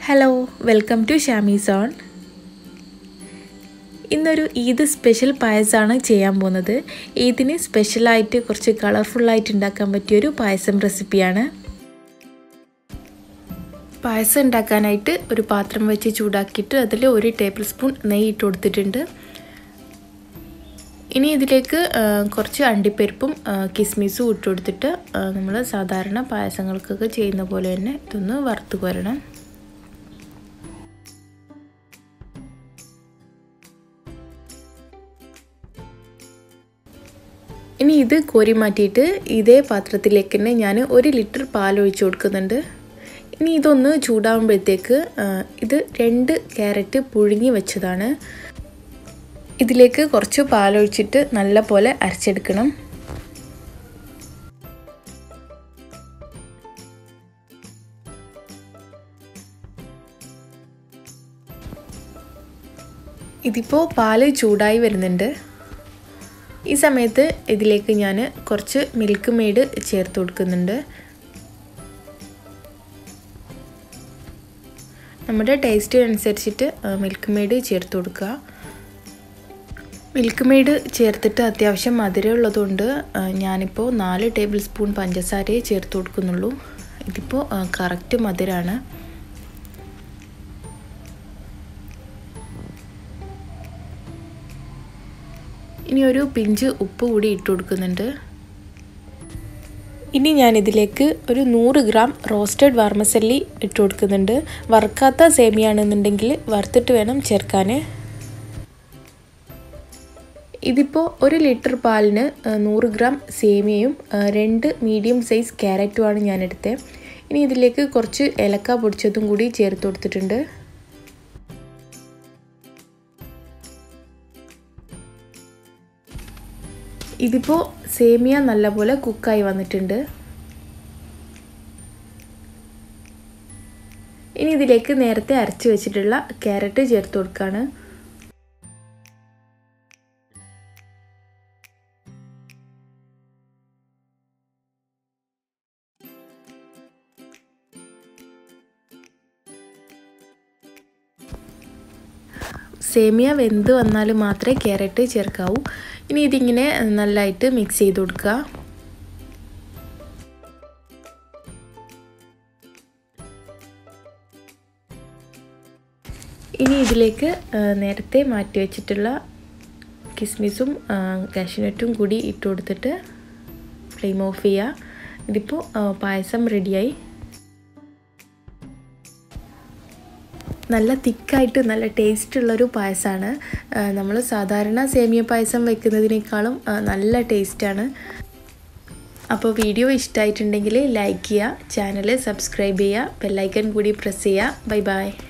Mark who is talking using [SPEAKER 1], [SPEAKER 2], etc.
[SPEAKER 1] hello welcome to Shami zone ഇന്നൊരു Eid special പായസമാണ് ചെയ്യാൻ പോകുന്നത് ഈദിന് സ്പെഷ്യലായിട്ട് കുറച്ച് കളർഫുള്ളായിട്ട് ഉണ്ടാക്കാൻ പറ്റിയൊരു പായസം റെസിപ്പിയാണ് പായസം ഉണ്ടാക്കാനായിട്ട് ഒരു പാത്രം വെച്ച് ചൂടാക്കിയിട്ട് അതിൽ ഒരു ടേബിൾ സ്പൂൺ നെയ്യ് ഇട്ട് കൊടുത്തിട്ടുണ്ട് ഇനി ഇതിലേക്ക് കുറച്ച് അണ്ടിപ്പരിപ്പും കിസ്മിസും ഇട്ട് കൊടുത്തിട്ട് നമ്മൾ സാധാരണ പായസങ്ങൾക്കൊക്കെ ചെയ്യുന്ന പോലെ തന്നെ ഇതൊന്ന് വറുത്ത് കോരണം ഇനി ഇത് കോരി മാറ്റിയിട്ട് ഇതേ പാത്രത്തിലേക്ക് തന്നെ ഞാൻ ഒരു ലിറ്റർ പാൽ ഒഴിച്ച് കൊടുക്കുന്നുണ്ട് ഇനി ഇതൊന്ന് ചൂടാകുമ്പോഴത്തേക്ക് ഇത് രണ്ട് ക്യാരറ്റ് പുഴുങ്ങി വെച്ചതാണ് ഇതിലേക്ക് കുറച്ച് പാലൊഴിച്ചിട്ട് നല്ല പോലെ അരച്ചെടുക്കണം ഇതിപ്പോൾ പാല് ചൂടായി വരുന്നുണ്ട് ഈ സമയത്ത് ഇതിലേക്ക് ഞാൻ കുറച്ച് മിൽക്ക് മെയ്ഡ് ചേർത്ത് കൊടുക്കുന്നുണ്ട് നമ്മുടെ ടേസ്റ്റ് അനുസരിച്ചിട്ട് മിൽക്ക് മെയ്ഡ് ചേർത്ത് കൊടുക്കുക മിൽക്ക് മെയ്ഡ് ചേർത്തിട്ട് അത്യാവശ്യം മധുരം ഉള്ളതുകൊണ്ട് ഞാനിപ്പോൾ നാല് ടേബിൾ സ്പൂൺ പഞ്ചസാരയെ ചേർത്ത് കൊടുക്കുന്നുള്ളൂ ഇതിപ്പോൾ കറക്റ്റ് മധുരമാണ് ഇനി ഒരു പിഞ്ച് ഉപ്പ് കൂടി ഇട്ട് കൊടുക്കുന്നുണ്ട് ഇനി ഞാൻ ഇതിലേക്ക് ഒരു നൂറ് ഗ്രാം റോസ്റ്റഡ് വാർമസല്ലി ഇട്ട് കൊടുക്കുന്നുണ്ട് വറുക്കാത്ത സേമിയാണെന്നുണ്ടെങ്കിൽ വറുത്തിട്ട് വേണം ചേർക്കാൻ ഇതിപ്പോൾ ഒരു ലിറ്റർ പാലിന് നൂറ് ഗ്രാം സേമിയയും രണ്ട് മീഡിയം സൈസ് ക്യാരറ്റുമാണ് ഞാൻ എടുത്തത് ഇനി ഇതിലേക്ക് കുറച്ച് ഏലക്ക പൊടിച്ചതും കൂടി ചേർത്ത് കൊടുത്തിട്ടുണ്ട് ഇതിപ്പോൾ സേമിയ നല്ലപോലെ കുക്കായി വന്നിട്ടുണ്ട് ഇനി ഇതിലേക്ക് നേരത്തെ അരച്ച് വെച്ചിട്ടുള്ള ക്യാരറ്റ് ചേർത്ത് കൊടുക്കുകയാണ് സേമിയ വെന്ത് വന്നാൽ മാത്രമേ ക്യാരറ്റ് ചേർക്കാവൂ ഇനി ഇതിങ്ങനെ നല്ലതായിട്ട് മിക്സ് ചെയ്ത് കൊടുക്കുക ഇനി ഇതിലേക്ക് നേരത്തെ മാറ്റി വെച്ചിട്ടുള്ള കിസ്മിസും കാഷ്യൂനട്ടും കൂടി ഇട്ട് കൊടുത്തിട്ട് ഫ്ലെയിം ഓഫ് ചെയ്യുക ഇതിപ്പോൾ പായസം റെഡിയായി നല്ല തിക്കായിട്ട് നല്ല ടേസ്റ്റുള്ളൊരു പായസമാണ് നമ്മൾ സാധാരണ സേമിയ പായസം വെക്കുന്നതിനേക്കാളും നല്ല ടേസ്റ്റാണ് അപ്പോൾ വീഡിയോ ഇഷ്ടമായിട്ടുണ്ടെങ്കിൽ ലൈക്ക് ചെയ്യുക ചാനൽ സബ്സ്ക്രൈബ് ചെയ്യുക ബെല്ലൈക്കൺ കൂടി പ്രസ് ചെയ്യുക ബൈ ബൈ